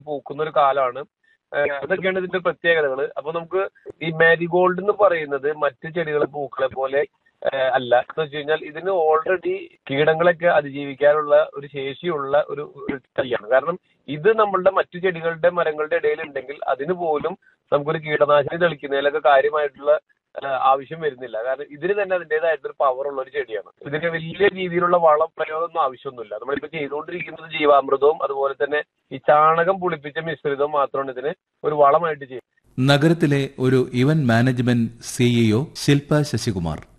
പൂക്കുന്ന ഒരു കാലമാണ് ഏഹ് അതൊക്കെയാണ് ഇതിന്റെ പ്രത്യേകതകൾ അപ്പൊ നമുക്ക് ഈ മാരിഗോൾഡ് എന്ന് പറയുന്നത് മറ്റ് ചെടികളെ പൂക്കളെ പോലെ ഏഹ് അല്ല എന്ന് വെച്ച് കഴിഞ്ഞാൽ ഇതിന് ഓൾറെഡി കീടങ്ങളൊക്കെ അതിജീവിക്കാനുള്ള ഒരു ശേഷിയുള്ള ഒരു ഒരു തൈയാണ് കാരണം ഇത് നമ്മളുടെ മറ്റു ചെടികളുടെ മരങ്ങളുടെ ഇടയിൽ ഉണ്ടെങ്കിൽ അതിന് പോലും നമുക്കൊരു കീടനാശിനി തെളിക്കുന്നതിലൊക്കെ കാര്യമായിട്ടുള്ള ഏഹ് ആവശ്യം വരുന്നില്ല കാരണം ഇതിന് തന്നെ അതിൻ്റെതായിട്ടൊരു പവർ ഉള്ള ഒരു ചെടിയാണ് ഇതിന് വലിയ രീതിയിലുള്ള വളം പ്രയോഗമൊന്നും ആവശ്യമൊന്നുമില്ല നമ്മളിപ്പോ ചെയ്തുകൊണ്ടിരിക്കുന്നത് ജീവാമൃതവും അതുപോലെ തന്നെ ഈ ചാണകം പുളിപ്പിച്ച മിശ്രിതവും മാത്രമാണ് ഇതിന് ഒരു വളമായിട്ട് ചെയ്യുന്നത് നഗരത്തിലെ ഒരു event management CEO Shilpa Sasikumar